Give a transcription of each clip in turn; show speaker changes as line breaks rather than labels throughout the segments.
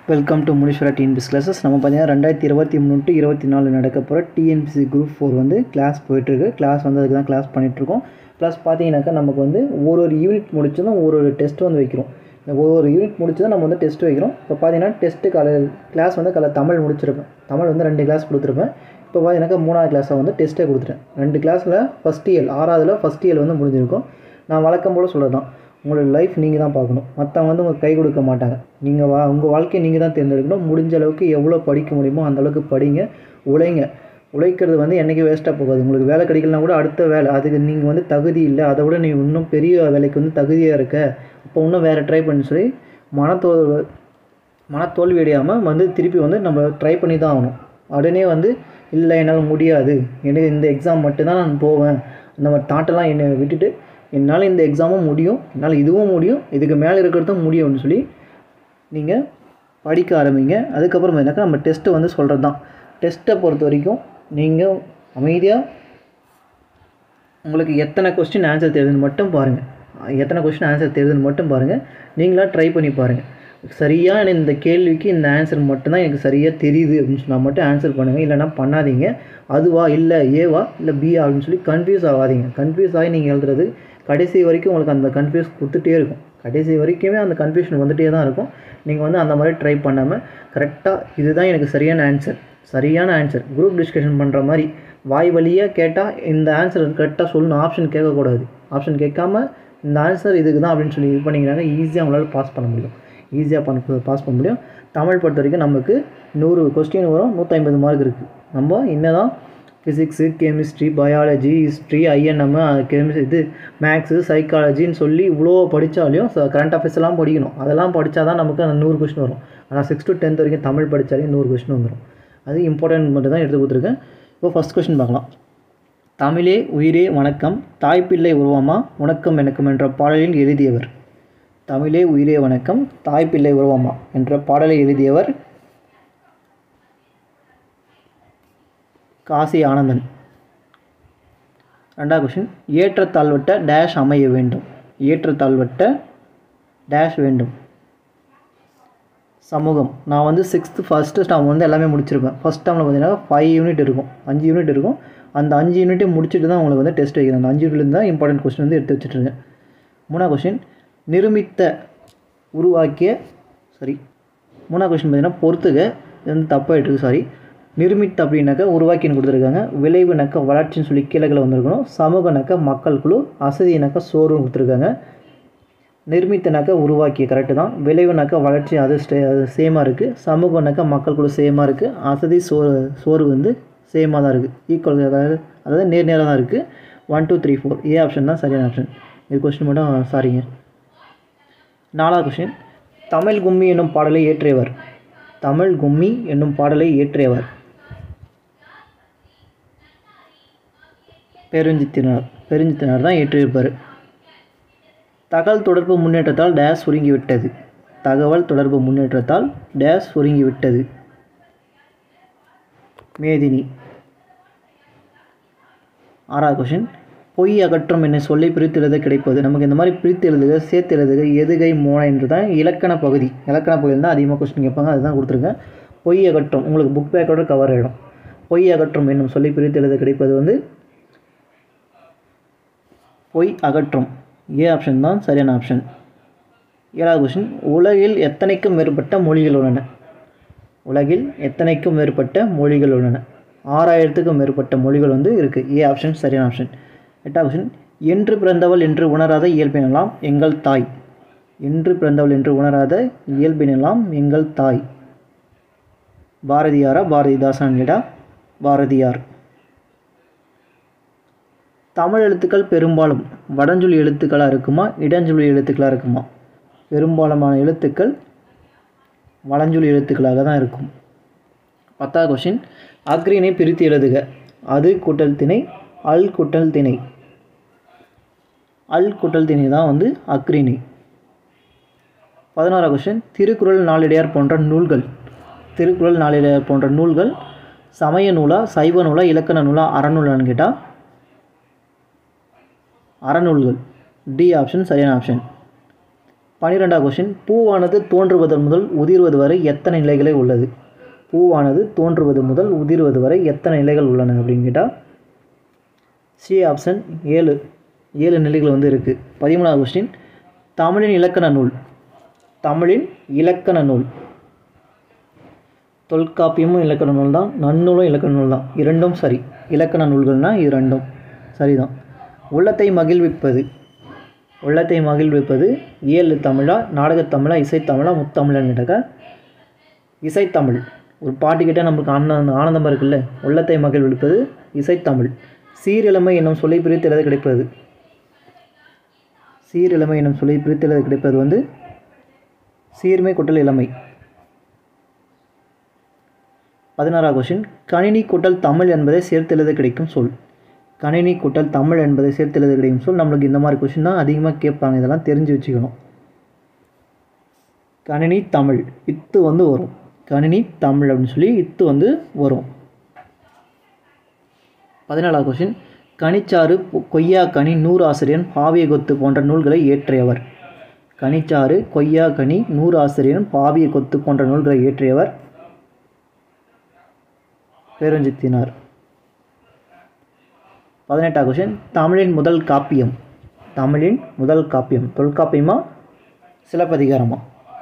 welcome to Muneeswara TNPSC classes நம்ம பார்த்தீங்கன்னா ரெண்டாயிரத்தி இருபத்தி மூணு டு இருபத்தி நாலு நடக்க போகிற டிஎன்பிசி குரூப் ஃபோர் வந்து கிளாஸ் போயிட்டுருக்கு கிளாஸ் வந்து அதுக்கு தான் கிளாஸ் பண்ணிகிட்ருக்கோம் ப்ளஸ் பார்த்தீங்கன்னாக்கா நமக்கு வந்து ஒரு ஒரு யூனிட் முடிச்சதும் ஒரு ஒரு டெஸ்ட் வந்து வைக்கிறோம் இந்த ஒவ்வொரு யூனிட் முடிச்சதும் நம்ம வந்து டெஸ்ட் வைக்கிறோம் இப்போ பார்த்தீங்கன்னா டெஸ்ட்டு கால கிளாஸ் வந்து காலை தமிழ் முடிச்சிருப்பேன் தமிழ் வந்து ரெண்டு கிளாஸ் கொடுத்துருப்பேன் இப்போ பார்த்தீங்கன்னாக்கா மூணாவது கிளாஸை வந்து டெஸ்ட்டே கொடுத்துட்டேன் ரெண்டு கிளாஸில் ஃபஸ்ட் இயர் ஆறாவதுல ஃபஸ்ட் இயர் வந்து முடிஞ்சிருக்கும் நான் வழக்கம் போல் சொல்கிறது உங்களோட லைஃப் நீங்கள் தான் பார்க்கணும் மற்றவங்க வந்து உங்களுக்கு கை கொடுக்க மாட்டாங்க நீங்கள் வா உங்கள் வாழ்க்கையை நீங்கள் தான் தேர்ந்தெடுக்கணும் முடிஞ்ச அளவுக்கு எவ்வளோ படிக்க முடியுமோ அந்த அளவுக்கு படிங்க உழைங்க உழைக்கிறது வந்து என்றைக்கு வேஸ்ட்டாக போகாது உங்களுக்கு வேலை கிடைக்கலனா கூட அடுத்த வேலை அதுக்கு நீங்கள் வந்து தகுதி இல்லை அதை விட நீ இன்னும் பெரிய வேலைக்கு வந்து தகுதியாக இருக்க அப்போ இன்னும் வேறு ட்ரை பண்ணி சொல்லி மனத்தோ மனத்தோல்வி அடையாமல் வந்து திருப்பி வந்து நம்ம ட்ரை பண்ணி தான் ஆகணும் உடனே வந்து இல்லை என்னால் முடியாது எனக்கு இந்த எக்ஸாம் மட்டும்தான் நான் போவேன் அந்த மாதிரி தாட்டெல்லாம் என்னை விட்டுட்டு என்னால் இந்த எக்ஸாமும் முடியும் என்னால் இதுவும் முடியும் இதுக்கு மேலே இருக்கிறதும் முடியும்னு சொல்லி நீங்கள் படிக்க ஆரம்பிங்க அதுக்கப்புறம் என்னக்கா நம்ம டெஸ்ட்டு வந்து சொல்கிறது தான் டெஸ்ட்டை பொறுத்த வரைக்கும் நீங்கள் அமைதியாக உங்களுக்கு எத்தனை கொஸ்டின் ஆன்சர் தெரியுதுன்னு மட்டும் பாருங்கள் எத்தனை கொஸ்டின் ஆன்சர் தெரியுதுன்னு மட்டும் பாருங்கள் நீங்களாக ட்ரை பண்ணி பாருங்கள் சரியாக இந்த கேள்விக்கு இந்த ஆன்சர் மட்டும்தான் எனக்கு சரியாக தெரியுது அப்படின்னு சொன்னால் மட்டும் ஆன்சர் பண்ணுங்கள் இல்லைனா பண்ணாதீங்க அதுவா இல்லை ஏவா இல்லை பிஆ அப்படின்னு சொல்லி கன்ஃபியூஸ் ஆகாதீங்க கன்ஃபியூஸ் ஆகி நீங்கள் எழுதுறது கடைசி வரைக்கும் உங்களுக்கு அந்த கன்ஃபியூஸ் கொடுத்துட்டே இருக்கும் கடைசி வரைக்குமே அந்த கன்ஃபியூஷன் வந்துகிட்டே தான் இருக்கும் நீங்கள் வந்து அந்த மாதிரி ட்ரை பண்ணாமல் கரெக்டாக இதுதான் எனக்கு சரியான ஆன்சர் சரியான ஆன்சர் குரூப் டிஸ்கஷன் பண்ணுற மாதிரி வாய் வழியாக கேட்டால் இந்த ஆன்சர் கரெக்டாக சொல்லணும் ஆப்ஷன் கேட்கக்கூடாது ஆப்ஷன் கேட்காம இந்த ஆன்சர் இதுக்கு தான் அப்படின்னு சொல்லி இது பண்ணிங்கனாக்க ஈஸியாக உங்களால் பாஸ் பண்ண முடியும் ஈஸியாக பண்ண பாஸ் பண்ண முடியும் தமிழ் பொறுத்த வரைக்கும் நமக்கு நூறு கொஸ்டின் வரும் நூற்றி மார்க் இருக்குது நம்ம என்ன தான் ஃபிசிக்ஸு கெமிஸ்ட்ரி பயாலஜி ஹிஸ்ட்ரி ஐஎன்எம் கெமிஸ்ட்ரி இது மேக்ஸு சைக்காலஜின்னு சொல்லி இவ்வளோ படித்தாலையும் கரண்ட் அஃபேர்ஸ் எல்லாம் படிக்கணும் அதெல்லாம் படித்தா தான் நமக்கு அந்த நூறு கொஸ்டின் வரும் ஆனால் சிக்ஸ் டு டென்த் வரைக்கும் தமிழ் படித்தாலே நூறு கொஸ்டின் வந்துடும் அது இம்பார்ட்டன்ட் மட்டும் தான் எடுத்து கொடுத்துருக்கேன் இப்போ ஃபஸ்ட் கொஸ்டின் பார்க்கலாம் தமிழே உயிரே வணக்கம் தாய்ப்பிள்ளை உருவமா உணக்கம் எனக்கும் என்ற பாடலில் எழுதியவர் தமிழே உயிரே வணக்கம் தாய்ப்பிள்ளை உருவமா என்ற பாடலை எழுதியவர் காசி ஆனந்தன் ரெண்டாவது கொஷின் ஏற்றத்தாழ்வட்ட டேஷ் அமைய வேண்டும் ஏற்றத்தாழ்வட்ட டேஷ் வேண்டும் சமூகம் நான் வந்து சிக்ஸ்த்து ஃபஸ்ட்டு டேர்ம் வந்து எல்லாமே முடிச்சிருப்பேன் ஃபஸ்ட் டேர்மில் பார்த்தீங்கன்னா ஃபைவ் யூனிட் இருக்கும் அஞ்சு யூனிட் இருக்கும் அந்த அஞ்சு யூனிட்டையும் முடிச்சுட்டு தான் உங்களுக்கு வந்து டெஸ்ட் வைக்கிறேன் அந்த அஞ்சு யூனிட்லேருந்து தான் இம்பார்ட்டன்ட் கொஸ்டின் வந்து எடுத்து வச்சுட்ருக்கேன் மூணாவது கொஷின் நிருமித்த உருவாக்கிய சாரி மூணாவது கொஷின் பார்த்தீங்கன்னா பொறுத்துக இது வந்து தப்பாகிட்டு சாரி நிர்மித் அப்படின்னாக்கா உருவாக்கின்னு கொடுத்துருக்காங்க விளைவுனாக்கா வளர்ச்சின்னு சொல்லி கீழக்கில் வந்திருக்கணும் சமூகனாக்கா மக்கள் குழு அசதினாக்கா சோறுன்னு கொடுத்துருக்காங்க நிர்மித்தனாக்கா உருவாக்கிய கரெக்டு தான் விளைவுனாக்கா வளர்ச்சி அது ஸ்டே அது சேமாக இருக்குது சமூகனாக்கா மக்கள் குழு சேமாக இருக்குது அசதி சோறு சோறு வந்து சேமாக தான் இருக்குது ஈக்குவல் அதாவது அதாவது நேர் நேராக தான் இருக்குது one two three four A option தான் சரியான ஆப்ஷன் இது கொஸ்டின் மட்டும் சாரிங்க நாலாவது கொஸ்டின் தமிழ் கும்மி என்னும் பாடலை ஏற்றியவர் தமிழ் கும்மி என்னும் பாடலை இயற்றியவர் பெருஞ்சித்தினார் பெருஞ்சித்தினார் தான் ஏற்றிருப்பார் தகவல் தொடர்பு முன்னேற்றத்தால் டேஸ் சுருங்கிவிட்டது தகவல் தொடர்பு முன்னேற்றத்தால் டேஸ் சுருங்கிவிட்டது மேதினி ஆறாவது கொஷின் பொய் அகற்றும் என்னை சொல்லி பிரித்து எழுத கிடைப்பது நமக்கு இந்த மாதிரி பிரித்து எழுதுக சேர்த்து எழுதுக எதுகை மோனை என்று தான் இலக்கண பகுதி இலக்கண பகுதியில் தான் அதிகமாக கொஸ்டின் கேட்பாங்க அதுதான் கொடுத்துருக்கேன் பொய் அகற்றும் உங்களுக்கு புக் பேக்கோட கவர் ஆகிடும் பொய் அகற்றும் என்னும் சொல்லி பிரித்து எழுத கிடைப்பது வந்து பொய் அகற்றும் ஏ ஆப்ஷன் தான் சரியான ஆப்ஷன் ஏழாவது கொஸ்டின் உலகில் எத்தனைக்கும் மேற்பட்ட மொழிகள் உள்ளன உலகில் எத்தனைக்கும் மேற்பட்ட மொழிகள் உள்ளன ஆறாயிரத்துக்கும் மேற்பட்ட மொழிகள் வந்து இருக்குது ஏ ஆப்ஷன் சரியான ஆப்ஷன் எட்டாவது கொஸ்டின் என்று பிறந்தவள் என்று உணராத இயல்பினலாம் எங்கள் தாய் என்று பிறந்தவள் என்று உணராத இயல்பினலாம் எங்கள் தாய் பாரதியாரா பாரதிதாசன் இடா பாரதியார் தமிழ் எழுத்துக்கள் பெரும்பாலும் வடஞ்சொலி எழுத்துக்களாக இருக்குமா இடஞ்சொலி எழுத்துக்களாக இருக்குமா பெரும்பாலான எழுத்துக்கள் வடஞ்சொலி எழுத்துக்களாக தான் இருக்கும் பத்தாவது கொஷின் அக்ரினை பிரித்து எழுதுக அது கூட்டல் திணை அல் குட்டல் திணை அல் குட்டல் திணை தான் வந்து அக்ரிணை பதினாறாம் கொஸ்டின் திருக்குறள் நாளிடையார் போன்ற நூல்கள் திருக்குறள் நாளிடையார் போன்ற நூல்கள் சமய நூலா சைவ நூலா இலக்கண நூலா அறநூலான்னு கேட்டால் அறநூல்கள் டி ஆப்ஷன் சரியான ஆப்ஷன் பன்னிரெண்டாவது கொஷின் பூவானது தோன்றுவது முதல் உதிர்வது வரை எத்தனை நிலைகளை உள்ளது பூவானது தோன்றுவது முதல் உதிர்வது வரை எத்தனை நிலைகள் உள்ளன அப்படின்னு கேட்டால் சி ஆப்ஷன் ஏழு ஏழு நிலைகள் வந்து இருக்குது பதிமூணாவது கொஸ்டின் தமிழின் இலக்கண நூல் தமிழின் இலக்கண நூல் தொல்காப்பியமும் இலக்கண நூல் தான் நன்னூலும் இலக்கண நூல் தான் இரண்டும் சரி இலக்கண நூல்கள்னால் இது ரெண்டும் சரிதான் உள்ளத்தை மகிழ்விப்பது உள்ளத்தை மகிழ்விப்பது இயல் தமிழா நாடகத்தமிழா இசைத்தமிழா முத்தமிழன்னு கேட்டாக்க இசைத்தமிழ் ஒரு பாட்டு கேட்டால் நம்மளுக்கு ஆனந்த ஆனந்தமாக இருக்குல்ல உள்ளத்தை மகிழ்விப்பது இசைத்தமிழ் சீரிழமை என்னும் சொல்லை பிரித்து எழுத கிடைப்பது சீரிழமை என்னும் சொல்லை பிரித்து எழுத கிடைப்பது வந்து சீர்மை குட்டல் இளமை பதினாறாவது கொஷின் கணினி கூட்டல் தமிழ் என்பதை சேர்த்து எழுத கிடைக்கும் சொல் கணினி கூட்டல் தமிழ் என்பதை சேர்த்து எழுத கிடைக்கும் சொல் நம்மளுக்கு இந்த மாதிரி கொஷின் தான் அதிகமாக கேட்பாங்க இதெல்லாம் தெரிஞ்சு வச்சுக்கணும் கணினி தமிழ் இத்து வந்து வரும் கணினி தமிழ் அப்படின்னு சொல்லி இத்து வந்து வரும் பதினாலாவது கொஷின் கனிச்சாறு பொ- கொய்யா கனி நூறு ஆசிரியன் பாவிய கொத்து போன்ற நூல்களை இயற்றியவர் கனிச்சாறு கொய்யா கனி நூறு ஆசிரியன் பாவிய கொத்து போன்ற நூல்களை இயற்றியவர் பேரஞ்சித்தினார் பதினெட்டாவது கொஷின் தமிழின் முதல் காப்பியம் தமிழின் முதல் காப்பியம் தொல்காப்பியமா சிலப்பதிகாரமா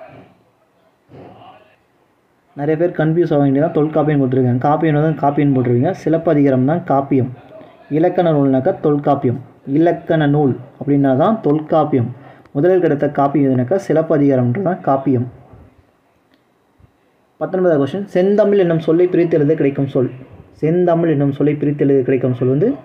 நிறைய பேர் கன்ஃபியூஸ் ஆக வேண்டியதான் தொல்காப்பியம் போட்டிருக்காங்க காப்பியம் தான் காப்பியம் போட்டிருக்கீங்க சிலப்பதிகாரம் தான் காப்பியம் இலக்கண நூல்னாக்கா தொல்காப்பியம் இலக்கண நூல் அப்படின்னா தான் தொல்காப்பியம் முதலில் கிடைத்த காப்பியம் எதுனாக்கா சிலப்பதிகாரம்ன்றது தான் காப்பியம் பத்தொன்பதாவது கொஸ்டின் செந்தமிழ் என்னும் சொல்லை பிரித்து எழுத கிடைக்கும் சொல் செந்தமிழ் என்னும் சொல்லை பிரித்து எழுத கிடைக்கும் சொல் வந்து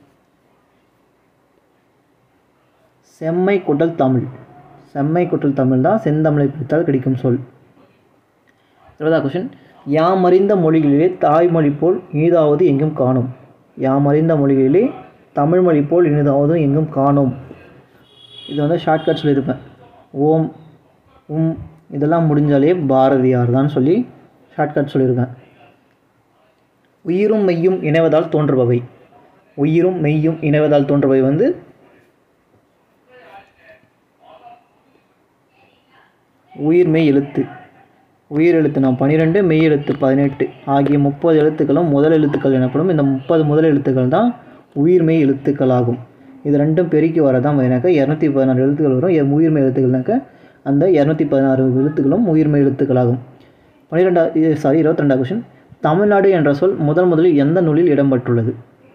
செம்மை குட்டல் தமிழ் செம்மை குட்டல் தமிழ் தான் செந்தமிழை பிரித்தால் கிடைக்கும் சொல் இருபதாவது கொஷின் யாம் அறிந்த மொழிகளிலே தாய்மொழி போல் இனிதாவது எங்கும் காணும் யாம் அறிந்த மொழிகளிலே தமிழ் மொழி போல் இனிதாவது எங்கும் காணோம் இது வந்து ஷார்ட்கட் சொல்லியிருப்பேன் ஓம் உம் இதெல்லாம் முடிஞ்சாலே பாரதியார் தான் சொல்லி ஷார்ட்கட் சொல்லியிருக்கேன் உயிரும் மெய்யும் இணைவதால் தோன்றுபவை உயிரும் மெய்யும் இணைவதால் தோன்றுபவை வந்து உயிர் மெய் எழுத்து உயிர் எழுத்து நாம் பன்னிரெண்டு மெய் எழுத்து பதினெட்டு ஆகிய முப்பது எழுத்துக்களும் முதல் எழுத்துக்கள் எனப்படும் இந்த முப்பது முதல் எழுத்துக்கள் தான் உயிர்மெய் எழுத்துக்கள் ஆகும் இது ரெண்டும் பெருக்கி வரதான் பார்த்தீங்கன்னாக்கா இரநூத்தி பதினாறு எழுத்துக்கள் வரும் எ- உயிர்மெய் எழுத்துக்கள்னாக்கா அந்த இரநூத்தி பதினாறு எழுத்துக்களும் உயிர்மெய் எழுத்துக்களாகும் பன்னிரெண்டா சாரி இருபத்தி ரெண்டாவது கொஷின் தமிழ்நாடு என்ற சொல் முதல் முதலில் எந்த நூலில் இடம்பெற்றுள்ளது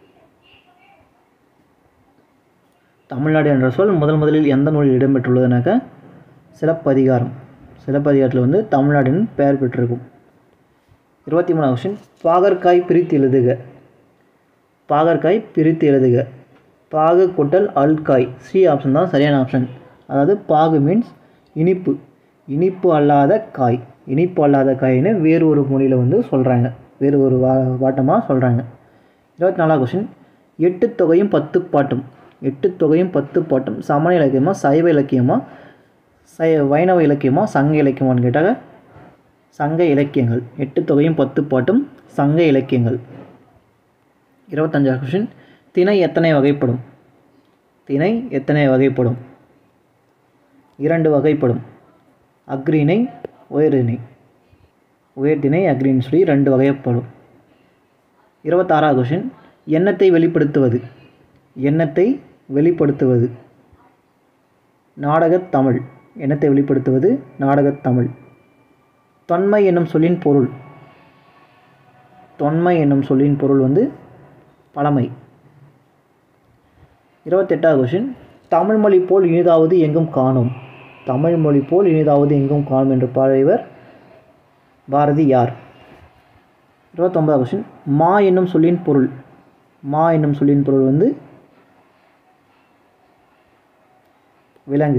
தமிழ்நாடு என்ற சொல் முதல் முதலில் எந்த நூலில் இடம்பெற்றுள்ளதுனாக்கா சிலப்பதிகாரம் சிலப்பதிகாரத்தில் வந்து தமிழ்நாடுன்னு பெயர் பெற்றிருக்கும் இருபத்தி மூணாவது கொஸ்டின் பாகற்காய் பிரித்து எழுதுக பாகற்காய் பிரித்து எழுதுக பாகு கொட்டல் அல்காய் சி ஆப்ஷன் தான் சரியான ஆப்ஷன் அதாவது பாகு மீன்ஸ் இனிப்பு இனிப்பு அல்லாத காய் இனிப்பு அல்லாத காய்னு வேறு ஒரு மொழியில் வந்து சொல்கிறாங்க வேறு ஒரு வா வாட்டமாக சொல்கிறாங்க இருபத்தி நாலாவது கொஸ்டின் எட்டு தொகையும் பத்து பாட்டும் எட்டு தொகையும் பத்து பாட்டும் சமண இலக்கியமா சைவ இலக்கியமா சை வைணவ இலக்கியமா சங்க இலக்கியமான்னு கேட்டாங்க சங்க இலக்கியங்கள் எட்டு தொகையும் பத்து பாட்டும் சங்க இலக்கியங்கள் இருபத்தஞ்சாவது கொஷின் திணை எத்தனை வகைப்படும் திணை எத்தனை வகைப்படும் இரண்டு வகைப்படும் அக்ரிணை உயர்திணை உயர்திணை அக்ரின்னு சொல்லி ரெண்டு வகைப்படும் இருபத்தாறாவது கொஷின் எண்ணத்தை வெளிப்படுத்துவது எண்ணத்தை வெளிப்படுத்துவது நாடகத் தமிழ் எண்ணத்தை வெளிப்படுத்துவது நாடகத் தமிழ் தொன்மை என்னும் சொல்லின் பொருள் தொன்மை என்னும் சொல்லின் பொருள் வந்து பழமை இருபத்தெட்டாவது கொஷின் தமிழ் மொழி போல் இனிதாவது எங்கும் காணோம் தமிழ் மொழி போல் இனிதாவது எங்கும் காணும் என்று பாடியவர் பாரதி யார் இருபத்தொன்பதாவது கொஷின் மா என்னும் சொல்லின் பொருள் மா என்னும் சொல்லின் பொருள் வந்து விலங்கு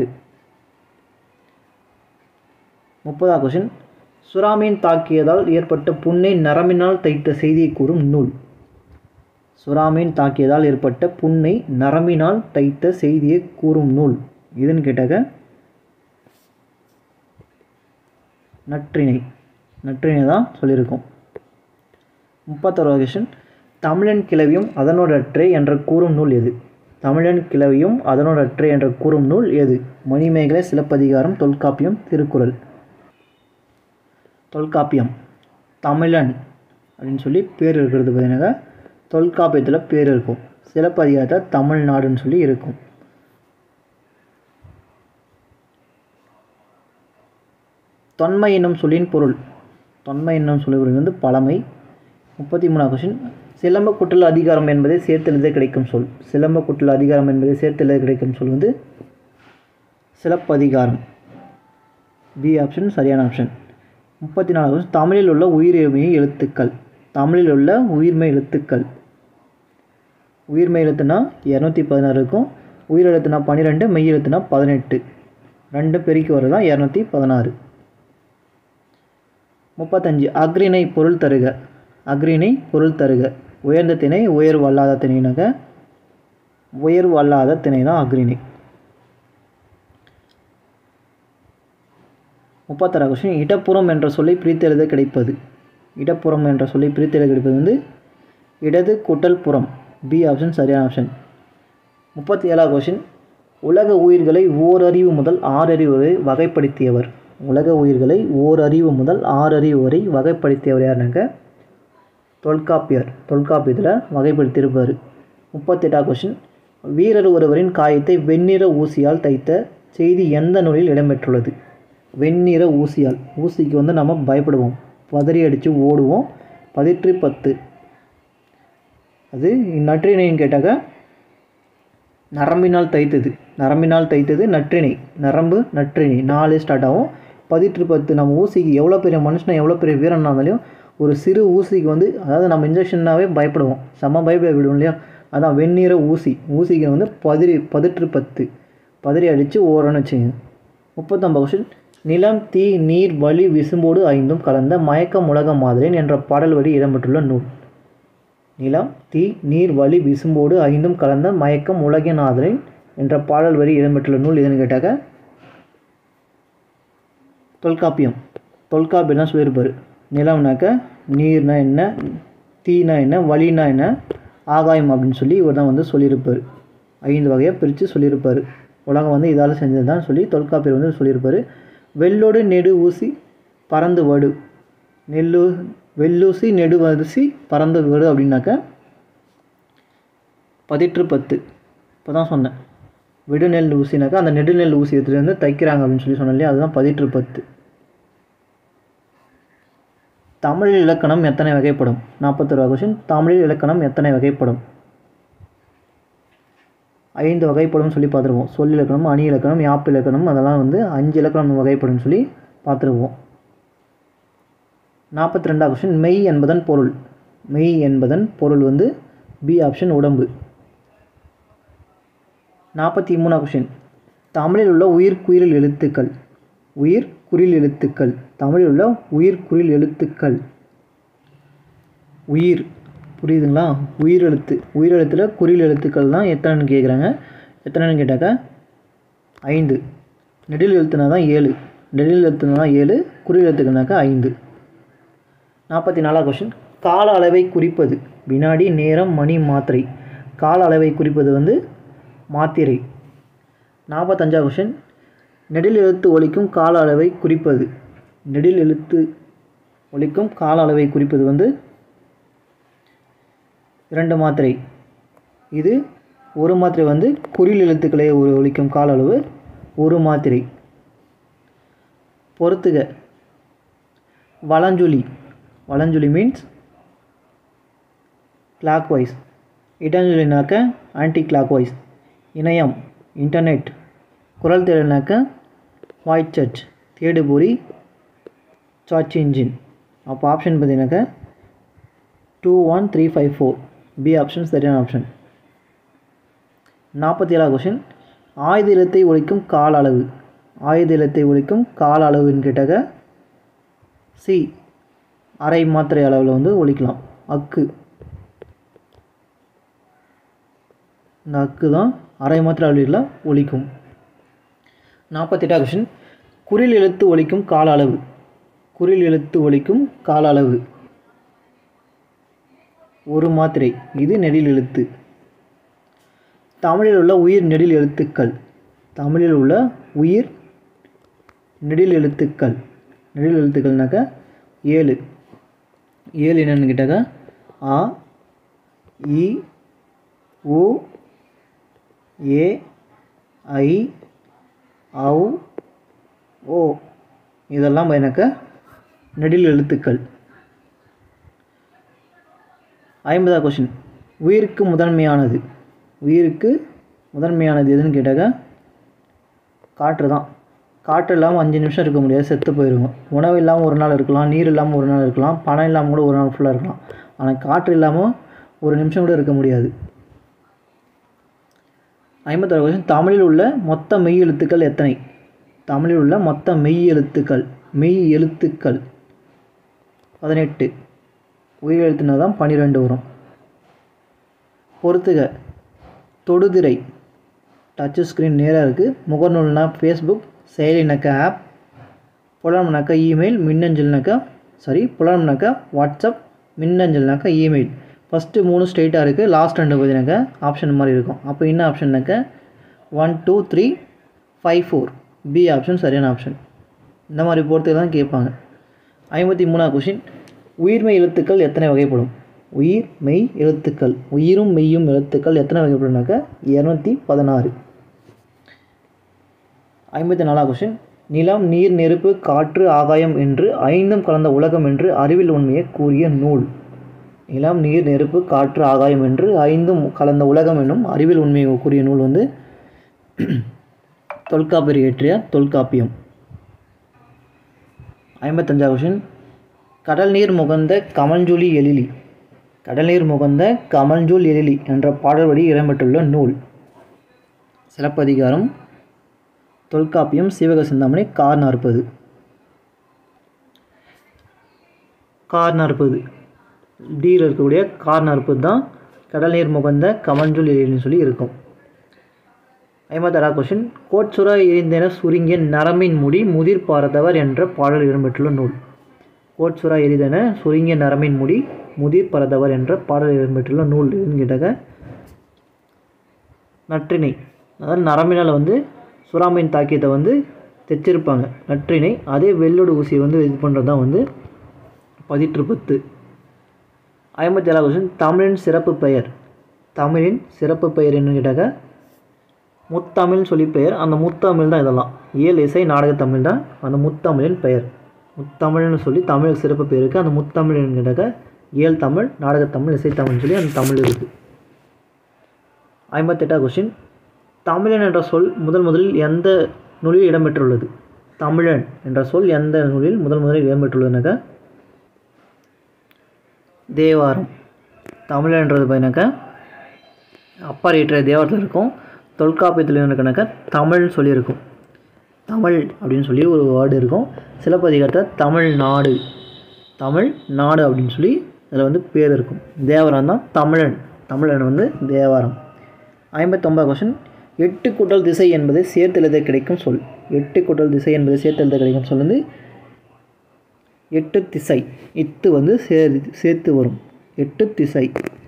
முப்பதாவது கொஷின் சுறாமீன் தாக்கியதால் ஏற்பட்ட புண்ணை நரம்பினால் தைத்த செய்தியை கூறும் நூல் சுறாமீன் தாக்கியதால் ஏற்பட்ட புண்ணை நரம்பினால் தைத்த செய்தியை கூறும் நூல் இதுன்னு கேட்டாக்க நற்றிணை நற்றிணை தான் சொல்லியிருக்கோம் முப்பத்தொரு கொஷின் தமிழன் கிளவியும் அதனோடற்றே என்ற கூறும் நூல் எது தமிழன் கிளவியும் அதனோட அற்றை என்ற கூறும் நூல் எது மணிமேகலை சிலப்பதிகாரம் தொல்காப்பியம் திருக்குறள் தொல்காப்பியம் தமிழன் அப்படின்னு சொல்லி பேர் இருக்கிறது பார்த்தீங்கன்னா தொல்காப்பியத்தில் பேர் இருக்கும் சிலப்பதிகாரத்தில் தமிழ்நாடுன்னு சொல்லி இருக்கும் தொன்மை என்னும் சொல்லின் பொருள் தொன்மை என்னும் சொல்லுவது வந்து பழமை முப்பத்தி மூணாவது கொஷின் சிலம்ப குற்றல் அதிகாரம் என்பதை சேர்த்தெழுத கிடைக்கும் சொல் சிலம்ப குற்றல் அதிகாரம் என்பதை சேர்த்தெழுத கிடைக்கும் சொல் வந்து சிலப்பதிகாரம் பி ஆப்ஷன் சரியான ஆப்ஷன் முப்பத்தி நாலாவது கொஷின் தமிழில் உள்ள உயிர்மை எழுத்துக்கள் தமிழில் உள்ள உயிர்மை எழுத்துக்கள் உயிர்மை எழுத்துனா இரநூத்தி பதினாறு இருக்கும் உயிர் எழுத்துனா பன்னிரெண்டு மெய் எழுத்துனா பதினெட்டு ரெண்டு பெருக்கி வர்றது தான் இரநூத்தி பதினாறு முப்பத்தஞ்சு அக்ரிணை பொருள் தருக அக்ரிணை பொருள் தருக உயர்ந்த திணை உயர்வு அல்லாத திணைனாக உயர்வு அல்லாத திணை தான் அக்ரிணை முப்பத்தாறு கொஸ்டின் இடப்புறம் என்ற சொல்லை பிரித்தெழுத கிடைப்பது இடப்புறம் என்ற சொல்லை பிரித்தெழுத கிடைப்பது வந்து இடது கூட்டல் புறம் பி ஆப்ஷன் சரியான ஆப்ஷன் முப்பத்தி ஏழாவது கொஷின் உலக உயிர்களை ஓரறிவு முதல் ஆறறிவு வரை வகைப்படுத்தியவர் உலக உயிர்களை ஓரறிவு முதல் ஆறறிவு வரை வகைப்படுத்தியவர் யாருனாக்க தொல்காப்பியர் தொல்காப்பியத்தில் வகைப்படுத்தியிருப்பார் முப்பத்தெட்டாவது கொஷின் வீரர் ஒருவரின் காயத்தை வெண்ணிற ஊசியால் தைத்த செய்தி எந்த நூலில் இடம்பெற்றுள்ளது வெண்ணிற ஊசியால் ஊசிக்கு வந்து நம்ம பயப்படுவோம் பதறி அடித்து ஓடுவோம் பதிற்று பத்து அது நற்றிணைன்னு கேட்டாக்க நரம்பினால் தைத்தது நரம்பினால் தைத்தது நற்றிணை நரம்பு நற்றிணை நாலு ஸ்டார்ட் ஆகும் பதிற்று பத்து நம்ம ஊசிக்கு எவ்வளோ பெரிய மனுஷனை எவ்வளோ பெரிய வீரனா இருந்தாலும் ஒரு சிறு ஊசிக்கு வந்து அதாவது நம்ம இன்ஜெக்ஷன்னாவே பயப்படுவோம் செம்ம பயப்பட விடுவோம் இல்லையா அதான் வெந்நீர ஊசி ஊசிக்கு வந்து பதிரி பதிற்று பத்து பதறி அடித்து ஓரன்னு வச்சுங்க முப்பத்தொம்பது கொஸ்டின் நிலம் தீ நீர் வலி விசும்போடு ஐந்தும் கலந்த மயக்கம் உலக மாதிரின் என்ற பாடல் வரி இடம்பெற்றுள்ள நூல் நிலம் தீ நீர் வலி விசும்போடு ஐந்தும் கலந்த மயக்கம் உலகின் ஆதலின் என்ற பாடல் வரி இடம்பெற்றுள்ள நூல் எதுன்னு கேட்டாக்க தொல்காப்பியம் தொல்காப்பியம் தான் சொல்லியிருப்பார் நிலம்னாக்க நீர்னா என்ன தீனா என்ன வலினா என்ன ஆகாயம் அப்படின்னு சொல்லி இவர் தான் வந்து சொல்லியிருப்பார் ஐந்து வகையாக பிரித்து சொல்லியிருப்பார் உலகம் வந்து இதால் செஞ்சது தான் சொல்லி தொல்காப்பியர் வந்து சொல்லியிருப்பார் வெள்ளோடு நெடு ஊசி பறந்து வடு நெல்லு வெள்ளூசி நெடுவரிசி பறந்து வடு அப்படின்னாக்க பதிற்று பத்து இப்போ தான் சொன்னேன் விடுநெல் ஊசினாக்கா அந்த நெடுநெல் ஊசி எடுத்துகிட்டு வந்து தைக்கிறாங்க அப்படின்னு சொல்லி சொன்னேன் இல்லையா அதுதான் பதிற்று பத்து தமிழ் இலக்கணம் எத்தனை வகைப்படும் நாற்பத்தொரு கொஷின் தமிழில் இலக்கணம் எத்தனை வகைப்படும் ஐந்து வகைப்படும் சொல்லி பார்த்துருவோம் சொல் இலக்கணம் அணி இலக்கணம் யாப்பு இலக்கணம் அதெல்லாம் வந்து அஞ்சு இலக்கணம் வகைப்படும் சொல்லி பார்த்துருவோம் நாற்பத்தி ரெண்டாவது கொஷின் மெய் என்பதன் பொருள் மெய் என்பதன் பொருள் வந்து பி ஆப்ஷன் உடம்பு நாற்பத்தி மூணாவது கொஷின் தமிழில் உள்ள உயிர்க்குறில் எழுத்துக்கள் உயிர் குறில் எழுத்துக்கள் தமிழில் உள்ள உயிர் குறில் எழுத்துக்கள் உயிர் புரியுதுங்களா உயிர் எழுத்து உயிர் எழுத்தில் குறில் எழுத்துக்கள் தான் எத்தனைன்னு கேட்குறாங்க எத்தனைன்னு கேட்டாக்கா ஐந்து நெடில் எழுத்துனா தான் ஏழு நெடில் எழுத்துனா தான் ஏழு குறில் எழுத்துக்கள்னாக்கா ஐந்து நாற்பத்தி நாலாவது கொஷின் கால அளவை குறிப்பது வினாடி நேரம் மணி மாத்திரை கால அளவை குறிப்பது வந்து மாத்திரை நாற்பத்தஞ்சாவது கொஷின் நெடில் எழுத்து ஒலிக்கும் கால அளவை குறிப்பது நெடில் எழுத்து ஒலிக்கும் கால அளவை குறிப்பது வந்து இரண்டு மாத்திரை இது ஒரு மாத்திரை வந்து குறில் எழுத்துக்களை ஒரு ஒலிக்கும் கால அளவு ஒரு மாத்திரை பொறுத்துக வலஞ்சுழி வலஞ்சுழி மீன்ஸ் கிளாக் வைஸ் இடஞ்சுழினாக்க ஆன்டி கிளாக் வைஸ் இணையம் இன்டர்நெட் குரல் தேடல்னாக்க வாய்ட் சர்ச் தேடுபொறி சர்ச் இன்ஜின் அப்போ ஆப்ஷன் பார்த்தீங்கன்னாக்க two one three five four B option சரியான ஆப்ஷன் நாற்பத்தி ஏழாவது கொஷின் ஆயுத இல்லத்தை ஒழிக்கும் கால அளவு ஆயுத இல்லத்தை ஒழிக்கும் கால அளவுன்னு கேட்டாக்க சி அரை மாத்திரை அளவில் வந்து ஒழிக்கலாம் அக்கு இந்த அக்கு தான் அரை மாத்திரை அளவில் ஒழிக்கும் நாற்பத்தெட்டாவது கொஷின் குறில் எழுத்து ஒழிக்கும் கால அளவு குறில் எழுத்து ஒழிக்கும் கால அளவு ஒரு மாத்திரை இது நெடில் எழுத்து தமிழில் உள்ள உயிர் நெடில் எழுத்துக்கள் தமிழில் உள்ள உயிர் நெடில் எழுத்துக்கள் நெடில் எழுத்துக்கள்னாக்கா ஏழு ஏழு என்னன்னு கேட்டாக்கா ஆ இ உ ஏ ஐ ஔ ஓ இதெல்லாம் எனக்கு நெடில் எழுத்துக்கள் ஐம்பதாவது கொஷின் உயிருக்கு முதன்மையானது உயிருக்கு முதன்மையானது எதுன்னு கேட்டாக்கா காற்று தான் காற்று இல்லாமல் அஞ்சு நிமிஷம் இருக்க முடியாது செத்து போயிடுவோம் உணவு இல்லாமல் ஒரு நாள் இருக்கலாம் நீர் இல்லாமல் ஒரு நாள் இருக்கலாம் பணம் இல்லாமல் கூட ஒரு நாள் ஃபுல்லாக இருக்கலாம் ஆனால் காற்று இல்லாமல் ஒரு நிமிஷம் கூட இருக்க முடியாது ஐம்பத்தாறு கொஸ்டின் தமிழில் உள்ள மொத்த மெய் எழுத்துக்கள் எத்தனை தமிழில் உள்ள மொத்த மெய் எழுத்துக்கள் மெய் எழுத்துக்கள் பதினெட்டு உயிர் எழுத்துனா தான் பன்னிரெண்டு வரும் பொறுத்துக தொடுதிரை டச்சு ஸ்க்ரீன் நேராக இருக்குது முகநூல்னா ஃபேஸ்புக் செயலினாக்கா ஆப் புலம்னாக்கா இமெயில் மின்னஞ்சல்னாக்கா சாரி புலம்னாக்கா வாட்ஸ்அப் மின்னஞ்சல்னாக்கா இமெயில் ஃபஸ்ட்டு மூணு ஸ்ட்ரெயிட்டாக இருக்குது லாஸ்ட் ரெண்டு பார்த்தீங்கன்னாக்கா ஆப்ஷன் மாதிரி இருக்கும் அப்போ என்ன ஆப்ஷன்னாக்கா one two three five four B option சரியான ஆப்ஷன் இந்த மாதிரி பொறுத்து தான் கேட்பாங்க ஐம்பத்தி மூணாவது கொஷின் உயிர்மெய் எழுத்துக்கள் எத்தனை வகைப்படும் உயிர் மெய் எழுத்துக்கள் உயிரும் மெய்யும் எழுத்துக்கள் எத்தனை வகைப்படும்னாக்கா இரநூத்தி பதினாறு ஐம்பத்தி நாலாவது கொஷின் நிலம் நீர் நெருப்பு காற்று ஆகாயம் என்று ஐந்தும் கலந்த உலகம் என்று அறிவில் உண்மையை கூறிய நூல் நிலம் நீர் நெருப்பு காற்று ஆகாயம் என்று ஐந்தும் கலந்த உலகம் என்னும் அறிவில் உண்மையை கூறிய நூல் வந்து தொல்காப்பியர் இயற்றிய தொல்காப்பியம் ஐம்பத்தஞ்சாவது கொஷின் கடல் நீர் முகந்த கமஞ்சொலி எழிலி கடல் நீர் முகந்த கமஞ்சொல் எழிலி என்ற பாடல் வழி இடம்பெற்றுள்ள நூல் சிலப்பதிகாரம் தொல்காப்பியம் சிவக சிந்தாமணி கார் நாற்பது கார் நாற்பது டியில் இருக்கக்கூடிய கார் நாற்பது தான் கடல் நீர் முகந்த கமஞ்சொல் எழிலின்னு சொல்லி இருக்கும் ஐம்பத்தாறா கொஷின் கோட்சுரா எரிந்தென சுருங்கிய நரம்பின் முடி முதிர் பார்த்தவர் என்ற பாடல் இடம்பெற்றுள்ள நூல் கோட்சுரா எரிதென சுருங்கிய நரம்பின் முடி முதிர் பரதவர் என்ற பாடல் இடம்பெற்றுள்ள நூல் எதுன்னு கேட்டாக்க நற்றிணை அதாவது நரம்பினால் வந்து சுறாமையின் தாக்கியத்தை வந்து தைச்சிருப்பாங்க நற்றிணை அதே வெள்ளோடு ஊசியை வந்து இது பண்ணுறது தான் வந்து பதிற்று பத்து ஐம்பத்தி ஏழாவது கொஸ்டின் தமிழின் சிறப்பு பெயர் தமிழின் சிறப்பு பெயர் என்னன்னு கேட்டாக்க முத்தமிழ்னு சொல்லி பெயர் அந்த முத்தமிழ் தான் இதெல்லாம் இயல் இசை நாடக தமிழ் தான் அந்த முத்தமிழின் பெயர் முத்தமிழ்னு சொல்லி தமிழுக்கு சிறப்பு பேர் இருக்குது அந்த முத்தமிழ் கேட்டாக்க இயல் தமிழ் நாடகத்தமிழ் இசைத்தமிழ்னு சொல்லி அந்த தமிழ் இருக்குது ஐம்பத்தெட்டாவது கொஸ்டின் தமிழன் என்ற சொல் முதல் முதலில் எந்த நூலில் இடம்பெற்றுள்ளது தமிழன் என்ற சொல் எந்த நூலில் முதல் முதலில் இடம்பெற்றுள்ளதுனாக்கா தேவாரம் தமிழன்றது பார்த்தீங்கன்னாக்கா அப்பார் இயற்றிய தேவாரத்தில் இருக்கும் தொல்காப்பியத்தில் இருக்கனாக்கா தமிழ்னு சொல்லியிருக்கும் தமிழ் அப்படின்னு சொல்லி ஒரு வேர்டு இருக்கும் சிலப்பதிகாரத்தில் தமிழ்நாடு தமிழ் நாடு அப்படின்னு சொல்லி அதில் வந்து பேர் இருக்கும் தேவாரம் தான் தமிழன் தமிழன் வந்து தேவாரம் ஐம்பத்தொம்பது கொஷின் எட்டு கூட்டல் திசை என்பது சேர்த்து எழுத கிடைக்கும் சொல் எட்டு கூட்டல் திசை என்பது சேர்த்து எழுத கிடைக்கும் சொல் வந்து எட்டு திசை இத்து வந்து சே சேர்த்து வரும் எட்டு திசை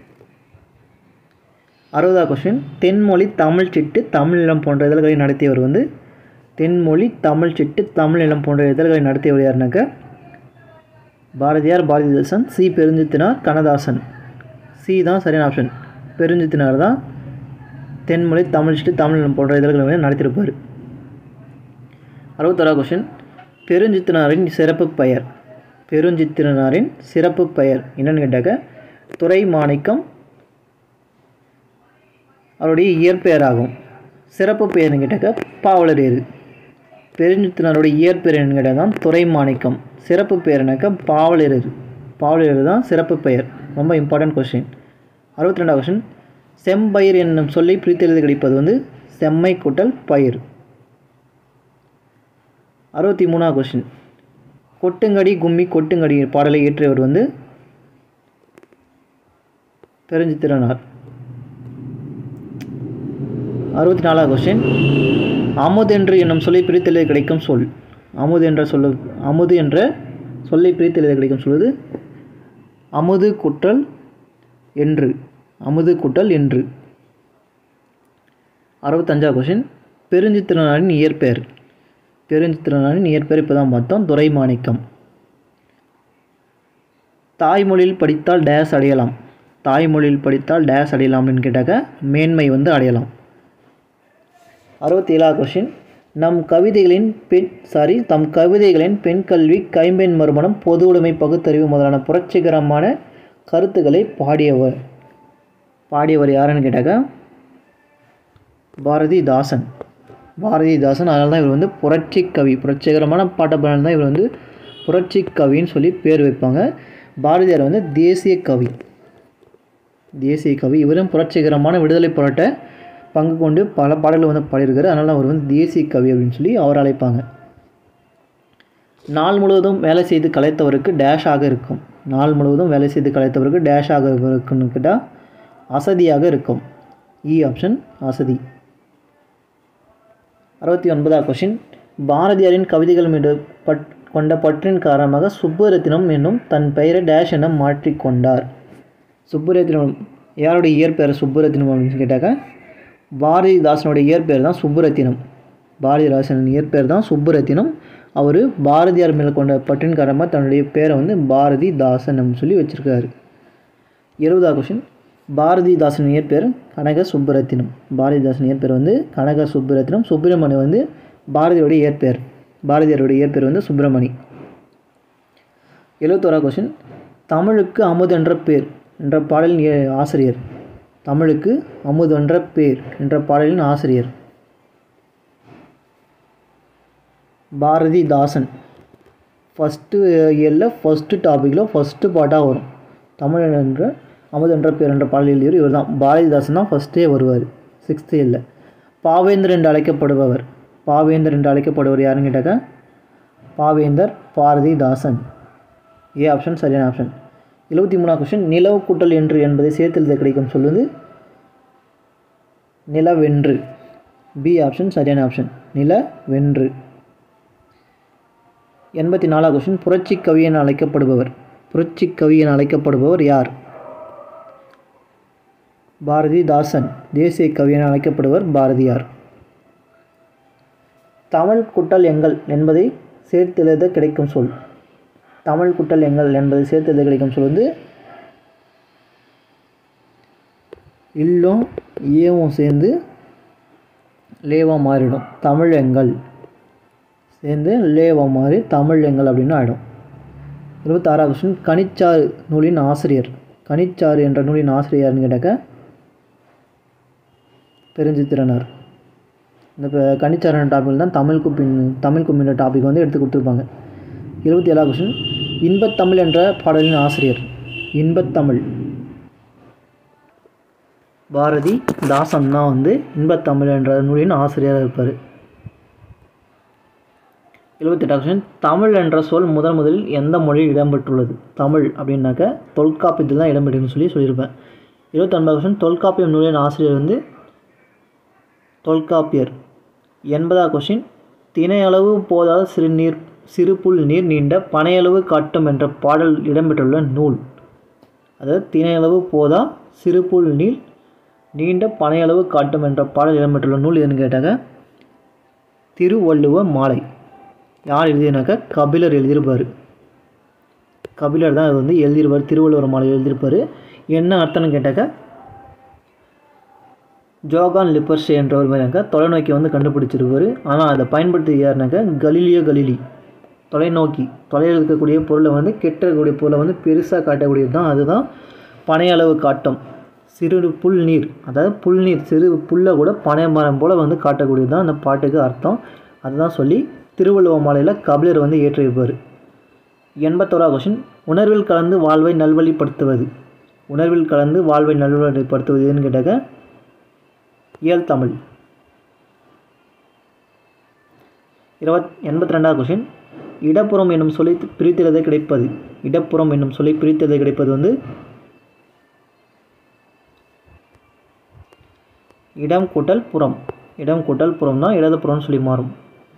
அறுபதாவது கொஸ்டின் தென்மொழி தமிழ் சிட்டு தமிழ் நிலம் போன்ற இதழ்களை நடத்தியவர் வந்து தென்மொழி தமிழ் சிட்டு தமிழ் நிலம் போன்ற இதழ்களை நடத்தியவர் யாருனாக்க பாரதியார் பாரதிதாசன் சி பெருஞ்சித்தினார் கண்ணதாசன் சி தான் சரியான ஆப்ஷன் பெருஞ்சித்தினார் தான் தென்மொழி தமிழ் சிட்டு தமிழ் நிலம் போன்ற இதழ்களை வந்து நடத்தியிருப்பார் அறுபத்தோராவது கொஸ்டின் பெருஞ்சித்தினாரின் சிறப்பு பெயர் பெருஞ்சித்திரனாரின் சிறப்பு பெயர் என்னன்னு கேட்டாக்க துறை மாணிக்கம் அவருடைய இயற்பெயராகும் சிறப்பு பெயர்னு கேட்டாக்க பாவலரேறு பெருஞ்சித்தினருடைய இயற்பெயர் என்னன்னு கேட்டால் தான் துறை மாணிக்கம் சிறப்பு பெயர்னாக்க பாவலரேறு பாவலரேறு தான் சிறப்பு பெயர் ரொம்ப இம்பார்ட்டன்ட் கொஸ்டின் அறுபத்தி ரெண்டாவது கொஸ்டின் செம்பயிர் என்னும் சொல்லி பிரித்தெழுதி கிடைப்பது வந்து செம்மை கூட்டல் பயிர் அறுபத்தி மூணாவது கொஸ்டின் கொட்டுங்கடி கும்மி கொட்டுங்கடி பாடலை இயற்றியவர் வந்து பெருஞ்சித்திரனார் அறுபத்தி நாலாவது கொஸ்டின் அமுதென்று என்னும் சொல்லி பிரித்தெழுத கிடைக்கும் சொல் அமுது என்ற சொல்ல அமுது என்ற சொல்லை பிரித்தெழுத கிடைக்கும் சொல்வது அமுது குட்டல் என்று அமுது குட்டல் என்று அறுபத்தஞ்சா கொஷின் பெருஞ்சித்திரனாரின் இயற்பெயர் பெருஞ்சித்திரனாரின் இயற்பெயர் இப்போ தான் பார்த்தோம் துரைமாணிக்கம் தாய்மொழியில் படித்தால் டேஸ் அடையலாம் தாய்மொழியில் படித்தால் டேஸ் அடையலாம் அப்படின்னு கேட்டாக்க மேன்மை வந்து அடையலாம் அறுபத்தி ஏழாவது கொஷின் நம் கவிதைகளின் பெண் சாரி தம் கவிதைகளின் பெண் கல்வி கைம்பெண் மறுமணம் பொது உடைமை பகுத்தறிவு முதலான புரட்சிகரமான கருத்துக்களை பாடியவர் பாடியவர் யாருன்னு கேட்டாக்க பாரதிதாசன் பாரதிதாசன் அதனால தான் இவர் வந்து புரட்சி கவி புரட்சிகரமான பாட்டப்பாடல் தான் இவர் வந்து புரட்சி கவின்னு சொல்லி பேர் வைப்பாங்க பாரதியார் வந்து தேசிய கவி தேசிய கவி இவரும் புரட்சிகரமான விடுதலை போராட்ட பங்கு கொண்டு பல பாடல்கள் வந்து பாடியிருக்காரு அதனால அவர் வந்து தேசிய கவி அப்படின்னு சொல்லி அவர் அழைப்பாங்க நாள் முழுவதும் வேலை செய்து கலைத்தவருக்கு டேஷாக இருக்கும் நாள் முழுவதும் வேலை செய்து கலைத்தவருக்கு டேஷாக இருக்குன்னு கேட்டால் அசதியாக இருக்கும் இ ஆப்ஷன் அசதி அறுபத்தி ஒன்பதாவது கொஷின் பாரதியாரின் கவிதைகள் மீது பட் கொண்ட பற்றின் காரணமாக சுப்புரத்தினம் என்னும் தன் பெயரை டேஷ் என மாற்றிக்கொண்டார் சுப்புரத்தினம் யாருடைய இயற்பெயர் சுப்புரத்தினம் அப்படின்னு கேட்டாக்க பாரதிதாசனுடைய இயற்பெயர் தான் சுப்புரத்தினம் பாரதிதாசன் இயற்பெயர் தான் சுப்புரத்தினம் அவர் பாரதியார் மேலே கொண்ட பற்றின் காரணமாக தன்னுடைய பேரை வந்து பாரதிதாசன் அப்படின்னு சொல்லி வச்சுருக்காரு இருபதாவது கொஷின் பாரதிதாசன் இயற்பெயர் கனக சுப்புரத்தினம் பாரதிதாசன் இயற்பெயர் வந்து கனக சுப்புரத்தினம் சுப்பிரமணி வந்து பாரதியோடைய இயற்பெயர் பாரதியாருடைய இயற்பெயர் வந்து சுப்பிரமணி எழுபத்தோரா கொஷின் தமிழுக்கு அமுது என்ற பேர் என்ற பாடலின் ஏ- ஆசிரியர் தமிழுக்கு அமுது என்ற பேர் என்ற பாடலின் ஆசிரியர் பாரதிதாசன் ஃபஸ்ட்டு இயரில் ஃபஸ்ட்டு டாப்பிக்கில் ஃபஸ்ட்டு பாட்டாக வரும் தமிழ் என்ற அமுது என்ற பேர் என்ற பாடல் எழுதியவர் இவர் தான் பாரதிதாசன் தான் ஃபஸ்ட்டே வருவார் சிக்ஸ்த்து இயரில் பாவேந்தர் என்று அழைக்கப்படுபவர் பாவேந்தர் என்று அழைக்கப்படுவர் யாருன்னு கேட்டாக்கா பாவேந்தர் பாரதிதாசன் ஏ ஆப்ஷன் சரியான ஆப்ஷன் எழுபத்தி மூணாவது கொஸ்டின் நிலவு கூட்டல் என்று என்பதை சேர்த்து எழுத கிடைக்கும் சொல்லுது நிலவென்று பி ஆப்ஷன் சரியான ஆப்ஷன் நிலவென்று எண்பத்தி நாலாவது கொஸ்டின் புரட்சி கவி என அழைக்கப்படுபவர் புரட்சி கவி என அழைக்கப்படுபவர் யார் பாரதிதாசன் தேசிய கவி என அழைக்கப்படுவர் பாரதியார் தமிழ் குட்டல் எங்கள் என்பதை சேர்த்து எழுத கிடைக்கும் சொல் தமிழ் குட்டல் எங்கள் என்பதை சேர்த்து எழுத கிடைக்கும் சொல் வந்து இல்லும் ஏவும் சேர்ந்து லேவா மாறிடும் தமிழ் எங்கள் சேர்ந்து லேவா மாறி தமிழ் எங்கள் அப்படின்னு ஆகிடும் இருபத்தாறாவது கொஸ்டின் கனிச்சாறு நூலின் ஆசிரியர் கனிச்சாறு என்ற நூலின் ஆசிரியர் யாருன்னு கேட்டாக்க பெருஞ்சித்திரனார் இந்த இப்போ கனிச்சாரன் டாபிக் தான் தமிழ் குப்பின் தமிழ் கும்பின்ற டாபிக் வந்து எடுத்து கொடுத்துருப்பாங்க இருபத்தி ஏழாவது கொஸ்டின் இன்பத்தமிழ் என்ற பாடலின் ஆசிரியர் இன்பத்தமிழ் பாரதி தாசன் தான் வந்து இன்பத்தமிழ் என்ற நூலின் ஆசிரியராக இருப்பார் எழுபத்தெட்டாவது கொஸ்டின் தமிழ் என்ற சொல் முதன் முதலில் எந்த மொழியில் இடம்பெற்றுள்ளது தமிழ் அப்படின்னாக்க தொல்காப்பியத்தில் தான் இடம்பெற்றுன்னு சொல்லி சொல்லியிருப்பேன் இருபத்தொன்பது கொஸ்டின் தொல்காப்பியம் நூலின் ஆசிரியர் வந்து தொல்காப்பியர் எண்பதாவது கொஷின் தினையளவு போதாத சிறு நீர் சிறு புல் நீர் நீண்ட பனையளவு காட்டும் என்ற பாடல் இடம்பெற்றுள்ள நூல் அதாவது தினையளவு போதா சிறு புல் நீர் நீண்ட பனையளவு காட்டும் என்ற பாடல் இடம்பெற்றுள்ள நூல் எதுன்னு கேட்டாங்க திருவள்ளுவ மாலை யார் எழுதினாக்க கபிலர் எழுதியிருப்பார் கபிலர் தான் இது வந்து எழுதியிருப்பார் திருவள்ளுவர் மாலை எழுதியிருப்பார் என்ன அர்த்தம்னு கேட்டாக்க ஜோகான் லிப்பர்ஷே என்றவர் மாதிரினாக்கா தொலைநோக்கி வந்து கண்டுபிடிச்சிருப்பார் ஆனால் அதை பயன்படுத்தி யாருனாக்கா கலீலியோ கலீலி தொலைநோக்கி தொலைவில் இருக்கக்கூடிய பொருளை வந்து கெட்டக்கூடிய பொருளை வந்து பெருசாக காட்டக்கூடியது தான் அதுதான் பனையளவு காட்டும் சிறு புல் நீர் அதாவது புல் நீர் சிறு புல்லை கூட பனை மரம் போல் வந்து காட்டக்கூடியது தான் அந்த பாட்டுக்கு அர்த்தம் அதுதான் சொல்லி திருவள்ளுவ மாலையில் கபிலர் வந்து ஏற்றிருப்பார் எண்பத்தோரா கொஷின் உணர்வில் கலந்து வாழ்வை நல்வழிப்படுத்துவது உணர்வில் கலந்து வாழ்வை நல்வழிப்படுத்துவது எதுன்னு கேட்டாக்க இயல் தமிழ் இருபத் எண்பத்தி ரெண்டாவது கொஷின் இடப்புறம் என்னும் சொல்லி பிரித்தெழுத கிடைப்பது இடப்புறம் என்னும் சொல்லி பிரித்தெழுத கிடைப்பது வந்து இடம் கூட்டல் புறம் இடம் கூட்டல் புறம் தான் இடதுபுறம்னு சொல்லி மாறும்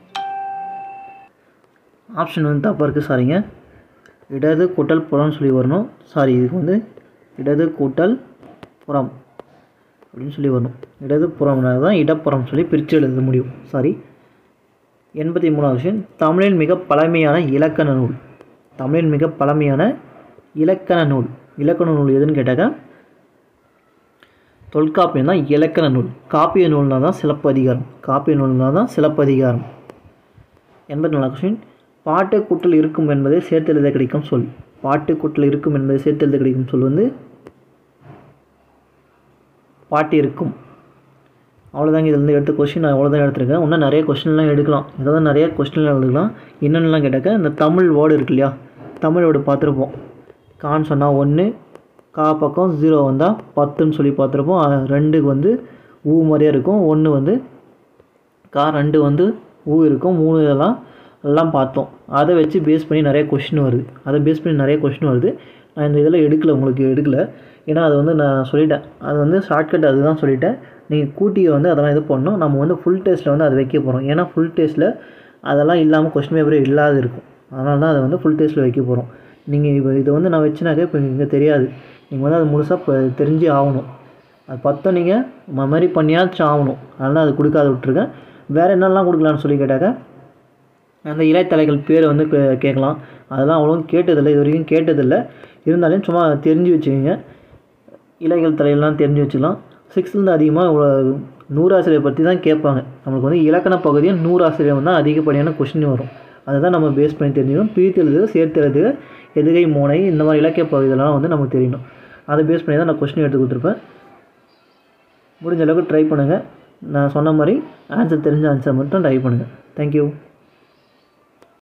ஆப்ஷன் வந்து தப்பாக இருக்குது சாரிங்க இடது கூட்டல் புறம்னு சொல்லி வரணும் சாரி இதுக்கு வந்து இடது கூட்டல் புறம் அப்படின்னு சொல்லி வரணும் இடதுபுறம்னா தான் இடப்புறம் சொல்லி பிரித்து எழுத முடியும் சாரி எண்பத்தி மூணாவது விஷயம் தமிழின் மிக பழமையான இலக்கண நூல் தமிழின் மிக பழமையான இலக்கண நூல் இலக்கண நூல் எதுன்னு கேட்டாக்கா தொல்காப்பியம் தான் இலக்கண நூல் காப்பிய நூல்னா தான் சிலப்பதிகாரம் காப்பிய நூல்னா தான் சிலப்பதிகாரம் எண்பத்தி நாலாவது கொஸ்டின் பாட்டு கூட்டல் இருக்கும் என்பதை சேர்த்து எழுத கிடைக்கும் சொல் பாட்டு கூட்டல் இருக்கும் என்பதை சேர்த்து எழுத கிடைக்கும் சொல் வந்து பாட்டு இருக்கும் அவ்வளோதாங்க இதில் இருந்து எடுத்த கொஸ்டின் நான் அவ்வளோதான் எடுத்திருக்கேன் இன்னும் நிறைய கொஸ்டின்லாம் எடுக்கலாம் இதாவது நிறைய கொஸ்டின்லாம் எடுக்கலாம் என்னென்னலாம் கேட்டாக்க இந்த தமிழ் வேர்டு இருக்கு இல்லையா தமிழ் வேர்டு பார்த்துருப்போம் கான் சொன்னால் ஒன்று கா பக்கம் ஜீரோ வந்தால் பத்துன்னு சொல்லி பார்த்துருப்போம் அஹ் ரெண்டுக்கு வந்து ஊ மாதிரியே இருக்கும் ஒன்று வந்து கா ரெண்டு வந்து ஊ இருக்கும் மூணு இதெல்லாம் எல்லாம் பார்த்தோம் அதை வச்சு பேஸ் பண்ணி நிறைய கொஷின் வருது அதை பேஸ் பண்ணி நிறைய கொஷின் வருது நான் இந்த இதில் எடுக்கல உங்களுக்கு எடுக்கல ஏன்னா அது வந்து நான் சொல்லிட்டேன் அது வந்து ஷார்ட்கட் அதுதான் சொல்லிட்டேன் நீங்கள் கூட்டியை வந்து அதெல்லாம் இது பண்ணணும் நம்ம வந்து ஃபுல் டெஸ்ட்டில் வந்து அதை வைக்க போகிறோம் ஏன்னா ஃபுல் டெஸ்ட்டில் அதெல்லாம் இல்லாமல் கொஸ்டின் பேப்பரே இல்லாத இருக்கும் அதனால தான் அதை வந்து ஃபுல் டெஸ்ட்டில் வைக்க போகிறோம் நீங்கள் இப்போ இதை வந்து நான் வச்சுனாக்க இப்போ இங்கே தெரியாது நீங்கள் வந்து அது முழுசாக இப்போ தெரிஞ்சே ஆகணும் அது பத்தம் நீங்கள் மெமரி பண்ணியாச்சும் ஆகணும் அதனால் அது கொடுக்காத விட்ருக்கேன் வேறு என்னெல்லாம் கொடுக்கலான்னு சொல்லி கேட்டாக்க அந்த இலைத்தலைகள் பேரை வந்து கே- கேட்கலாம் அதெல்லாம் அவ்வளோவும் கேட்டதில்லை இது வரைக்கும் கேட்டதில்லை இருந்தாலும் சும்மா தெரிஞ்சு வச்சுக்கோங்க இலைகள் தலையெல்லாம் தெரிஞ்சு வச்சுக்கலாம் சிக்ஸ்த்துலேருந்து அதிகமாக இவ்வளோ நூறாசிரியர் பற்றி தான் கேட்பாங்க நம்மளுக்கு வந்து இலக்கண பகுதியும் நூறாசிரியர் தான் அதிகப்படியான கொஷின் வரும் அதை தான் நம்ம பேஸ் பண்ணி தெரிஞ்சுக்கணும் பிரித்து எழுதுக சேர்த்து எழுதுக எதுகை மோனை இந்த மாதிரி இலக்கிய பகுதிகளெல்லாம் வந்து நமக்கு தெரியணும் அதை பேஸ் பண்ணி தான் நான் கொஸ்டின் எடுத்து கொடுத்துருப்பேன் முடிஞ்ச அளவுக்கு ட்ரை பண்ணுங்கள் நான் சொன்ன மாதிரி ஆன்சர் தெரிஞ்ச ஆன்சர் மட்டும் ட்ரை பண்ணுங்கள் தேங்க்யூ